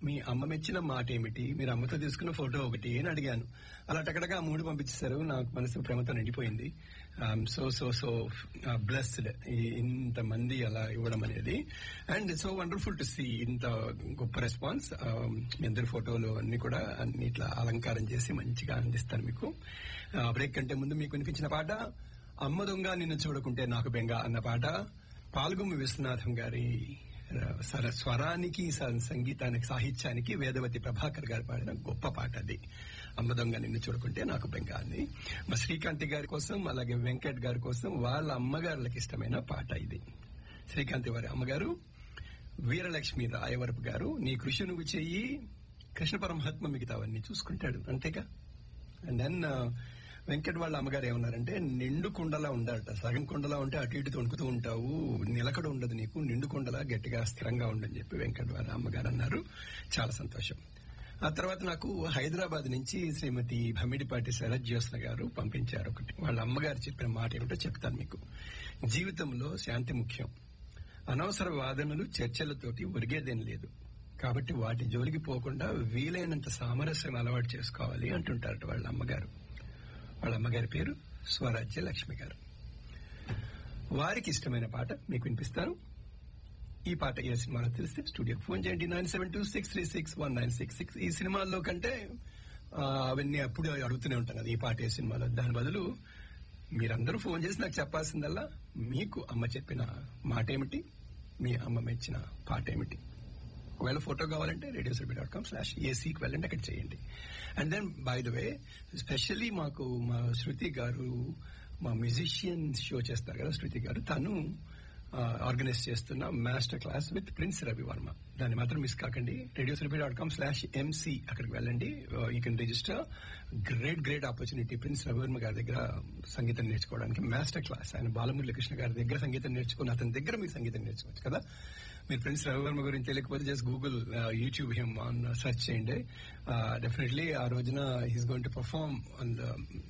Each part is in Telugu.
మీ అమ్మ మెచ్చిన మాట ఏమిటి మీరు అమ్మతో తీసుకున్న ఫోటో ఒకటి అని అడిగాను అలా టకటగా ఆ మూడు పంపించేశారు నాకు మనసు ప్రేమతో నిండిపోయింది సో సో సో బ్లెస్డ్ ఇంత మంది అలా ఇవ్వడం అనేది and so wonderful to see ఇంత గొప్ప రెస్పాన్స్ మీ అందరి ఫోటోలు అన్ని కూడా అన్ని ఇట్లా అలంకారం చేసి మంచిగా అందిస్తాను మీకు బ్రేక్ కంటే ముందు మీకు వినిపించిన పాట అమ్మ దొంగ నిన్ను చూడకుంటే నాకు బెంగ అన్న పాట పాల్గొమ్మి విశ్వనాథం గారి సర స్వరానికి స- సంగీతానికి సాహిత్యానికి వేదవతి ప్రభాకర్ గారు పాడిన గొప్ప పాట అది అమ్మ దొంగ నిన్ను చూడకుంటే నాకు బెంగ అని మా శ్రీకాంతి గారి కోసం అలాగే వెంకట్ గారి కోసం వాళ్ళ అమ్మగారులకు ఇష్టమైన పాట ఇది శ్రీకాంతి వారి అమ్మగారు వీరలక్ష్మి రాయవరపు గారు నీ కృషి నువ్వు చెయ్యి కృష్ణ పరమాత్మ మిగతావన్నీ చూసుకుంటాడు అంతేగా అండ్ దెన్ వెంకట్ వాళ్ళ అమ్మగారు ఏమన్నారంటే నిండు కుండలా ఉండాలట సగం కుండలా ఉంటే అటు ఇటు తొణుకుతూ ఉంటావు నిలకడ ఉండదు నీకు నిండు కుండలా గట్టిగా స్థిరంగా ఉండని చెప్పి వెంకట్ వాళ్ళ అమ్మగారు అన్నారు చాలా సంతోషం ఆ తర్వాత నాకు హైదరాబాద్ నుంచి శ్రీమతి భమిడిపాటి శరత్ జ్యోత్స్న గారు పంపించారు ఒకటి వాళ్ళ అమ్మగారు చెప్పిన మాట ఏమిటో చెప్తాను మీకు జీవితంలో శాంతి ముఖ్యం అనవసర వాదనలు చర్చలతోటి ఒరిగేదేం లేదు కాబట్టి వాటి జోలికి పోకుండా వీలైనంత సామరస్యం అలవాటు చేసుకోవాలి అంటుంటారట వాళ్ళ అమ్మగారు వాళ్ళ అమ్మగారి పేరు స్వరాజ్య లక్ష్మి గారు వారికి ఇష్టమైన పాట మీకు వినిపిస్తాను ఈ పాట ఏ సినిమాలో తెలిస్తే స్టూడియోకి ఫోన్ చేయండి nine seven two six three six one nine six six ఈ సినిమాల్లో కంటే ఆ, అవన్నీ అప్పుడు అడుగుతూనే ఉంటాం కదా ఈ పాట ఏ సినిమాలో దాని బదులు మీరందరూ ఫోన్ చేసి నాకు చెప్పాల్సిందల్లా మీకు అమ్మ చెప్పిన మాట ఏమిటి మీ అమ్మ మెచ్చిన పాట ఏమిటి ఒకవేళ ఫోటో కావాలంటే radio Surabhi dot com slash ఏసీకి వెళ్ళండి అక్కడ చేయండి and then by the way specially మాకు మా శృతి గారు మా మ్యూజిషియన్ షో చేస్తారు కదా శృతి గారు తను ఆర్గనైజ్ చేస్తున్న master class with prince Ravi Varma దాన్ని మాత్రం మిస్ కాకండి radio Surabhi dot com slash MC అక్కడికి వెళ్ళండి you can register great great opportunity prince Ravi Varma గారి దగ్గర సంగీతం నేర్చుకోవడానికి మాస్టర్ క్లాస్ ఆయన బాలమురళి కృష్ణ గారి దగ్గర సంగీతం నేర్చుకుని అతని దగ్గర మీరు సంగీతం నేర్చుకోవచ్చు కదా మీరు ప్రిన్స్ రవివర్మ గురించి తెలియకపోతే just Google YouTube him on search చేయండి డెఫినెట్లీ ఆ రోజున he's going to perform on the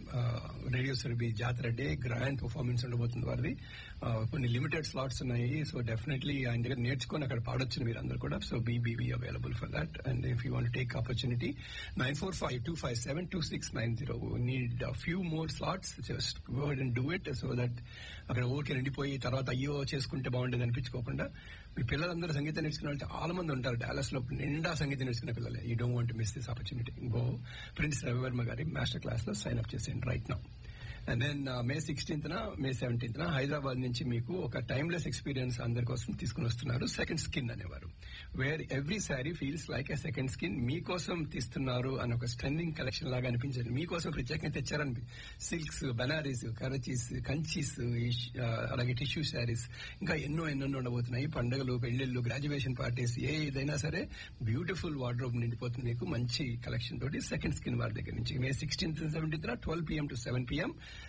radio Surabhi జాతర డే గ్రాండ్ పర్ఫార్మెన్స్ ఉండబోతుంది వారిది Uh, కొన్ని లిమిటెడ్ స్లాట్స్ ఉన్నాయి సో డెఫినెట్లీ ఆయన దగ్గర నేర్చుకొని అక్కడ పాడొచ్చు మీరు అందరు కూడా so be be available for that and if you want take opportunity nine four five two five seven two six nine zero need few more slots just go and do it so that అక్కడ ఊరికి నిండిపోయి తర్వాత అయ్యో చేసుకుంటే బాగుండేది అనిపించుకోకుండా మీ పిల్లలందరూ సంగీతం నేర్చుకున్న వాళ్ళు చాలా మంది ఉంటారు డాలస్ లో నిండా సంగీతం నేర్చుకున్న పిల్లలే you don't want miss this opportunity go prince Ravi Varma గారి మాస్టర్ క్లాస్ లో సైన్ అప్ చేసేయండి right now and then May sixteenth May seventeenth Hyderabad నుంచి మీకు ఒక టైమ్లెస్ ఎక్స్పీరియన్స్ అందరి కోసం తీసుకుని వస్తున్నారు సెకండ్ స్కిన్ అనేవారు where every sari feels like a second skin మీకోసం తీస్తున్నారు అని ఒక స్టన్నింగ్ కలెక్షన్ లాగా అనిపించింది మీకోసం ప్రత్యేకంగా తెచ్చారని సిల్క్స్ బనారీస్ కరచీస్ కంచీస్ అలాగే టిష్యూ శారీస్ ఇంకా ఎన్నో ఎన్నెన్నో ఉండబోతున్నాయి పండుగలు పెళ్లిళ్ళు గ్రాడ్యుయేషన్ పార్టీస్ ఏ ఏదైనా సరే బ్యూటిఫుల్ వార్డ్రోబ్ నిండిపోతుంది మీకు మంచి కలెక్షన్ తోటి సెకండ్ స్కిన్ వారి దగ్గర నుంచి May sixteenth seventeenth twelve PM to seven PM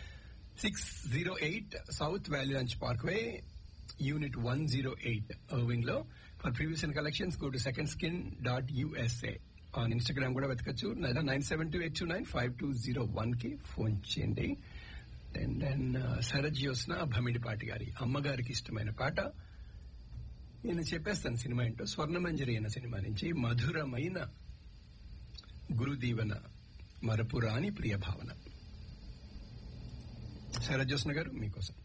six zero eight south valley ranch parkway unit one zero eight Irving లో for previous and collections go to second skin dot USA on Instagram కూడా వెతకచ్చు లేదా nine seven two eight two nine five two zero one కి ఫోన్ చేయండి అండ్ దెన్ శరత్ జ్యోత్స్న భమిడిపాటి గారి అమ్మగారికి ఇష్టమైన పాట నేను చెప్పేస్తాను సినిమా ఏంటో స్వర్ణమంజరి అన్న సినిమా నుంచి మధురమైన గురుదీవన మరపురాని ప్రియ భావన శరత్ జ్యోత్స్న గారు మీకోసం